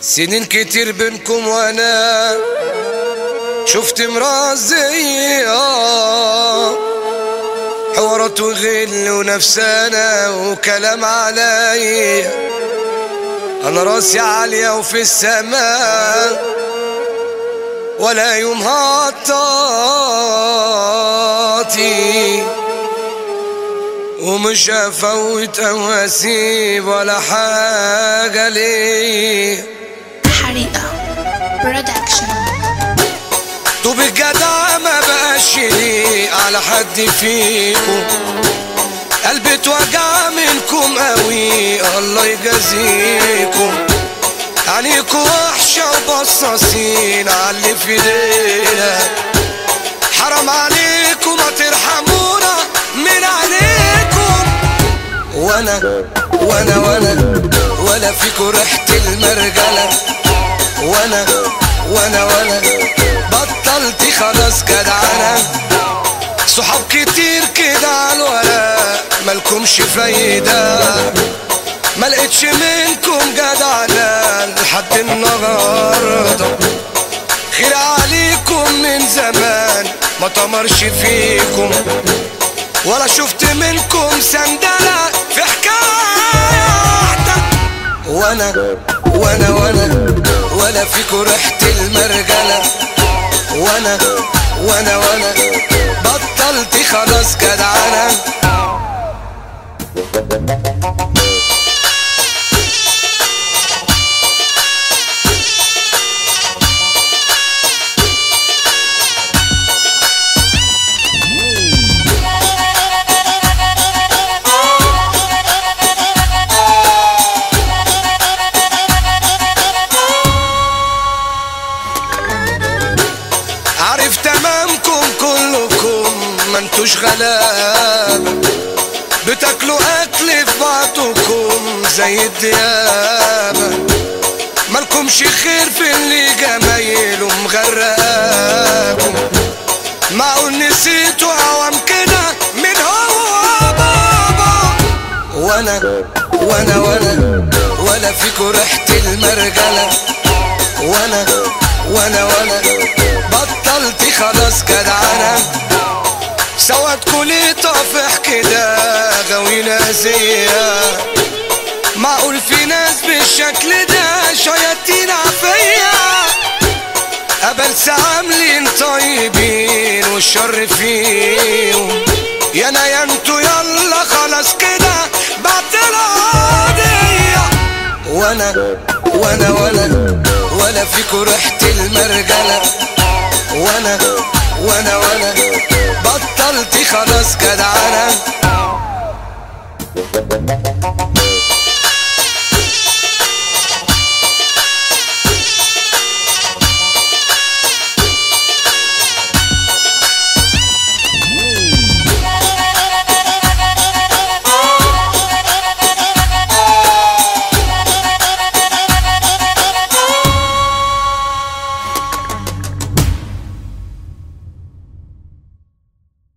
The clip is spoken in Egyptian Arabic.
سنين كتير بينكم وانا شفت مرات زي آه حوارات وغل ونفسانة وكلام عليا انا راسي عالية وفي السماء ولا يوم هطاطي ومش هفوت او اسيب ولا حاجة ليه حريقة برودكشن طوب الجدع ما بقاش يليق على حد فيكم قلبي اتوجع منكم قوي الله يجازيكم عينيكوا وحشة وبصاصين عاللي في ايدينا حرام عليكم ما ترحمونا من عليكم وانا وانا وانا ولا فيكوا ريحة المرجلة وانا وانا وانا بطلت خلاص جدعنة صحاب كتير كده على الورق مالكمش فايدة ما لقيتش منكم جدعنة لحد النهاردة خير عليكم من زمان ما تمرش فيكم ولا شفت منكم سندلة في حكاية واحدة وانا وانا وانا ولا فيكوا ريحة المرجلة وانا وانا وانا بطلت خلاص جدعنة عارف تمامكم كلكم ما انتوش غلابة بتاكلوا اكل في بعضكم زي الديابة مالكمش خير في اللي جمايله مغرقاكم معقول نسيتوا عوام كده من هو بابا وانا وانا وانا ولا فيكوا ريحة المرجلة وانا وانا وانا بطلت خلاص جدعنة سواد ليه طافح كده غاوي نازية معقول في ناس بالشكل ده شياطين عافية قبل عاملين طيبين والشر فيهم يا انا يا انتو يلا خلاص كده بعد القضية وانا وانا وانا ولا فيكوا ريحة المرجلة وانا وانا وانا بطلت خلاص جدعنة